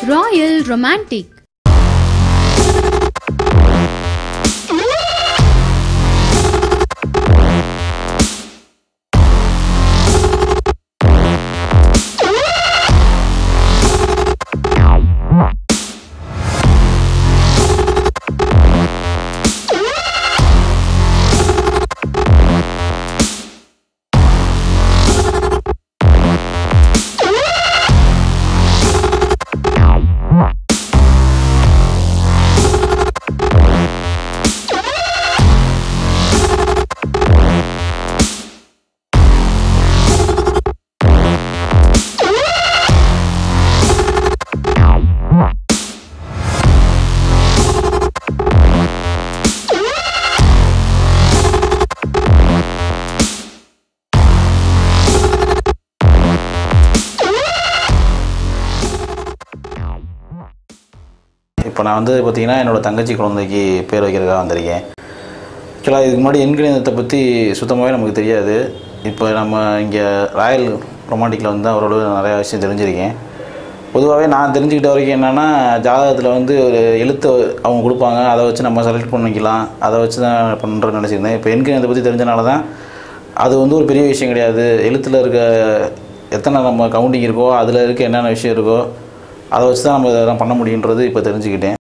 Royal Romantic. இப்போ நான் வந்து பார்த்தீங்கன்னா என்னோட தங்கச்சி குழந்தைக்கு பேர் வைக்கிறதுக்காக வந்திருக்கேன் ஆக்சுவலாக இதுக்கு முன்னாடி எண்கணிதத்தை பற்றி சுத்தமாகவே நமக்கு தெரியாது இப்போ நம்ம இங்கே ராயல் ரொமாண்டிக்கில் வந்து அவரோட நிறையா விஷயம் தெரிஞ்சிருக்கேன் பொதுவாகவே நான் தெரிஞ்சுக்கிட்ட வரைக்கும் என்னென்னா ஜாதகத்தில் வந்து ஒரு எழுத்து அவங்க கொடுப்பாங்க அதை வச்சு நம்ம செலக்ட் பண்ணிக்கலாம் அதை வச்சு தான் பண்ணுறேன்னு நினச்சிருந்தேன் இப்போ எண்கணிதத்தை பற்றி தெரிஞ்சனால தான் அது வந்து ஒரு பெரிய விஷயம் கிடையாது எழுத்தில் இருக்க எத்தனை நம்ம கவுண்டிங் இருக்கோ அதில் இருக்க என்னென்ன விஷயம் இருக்கோ அதை வச்சு தான் நம்ம இதெல்லாம் பண்ண முடியுன்றது இப்போ தெரிஞ்சுக்கிட்டேன்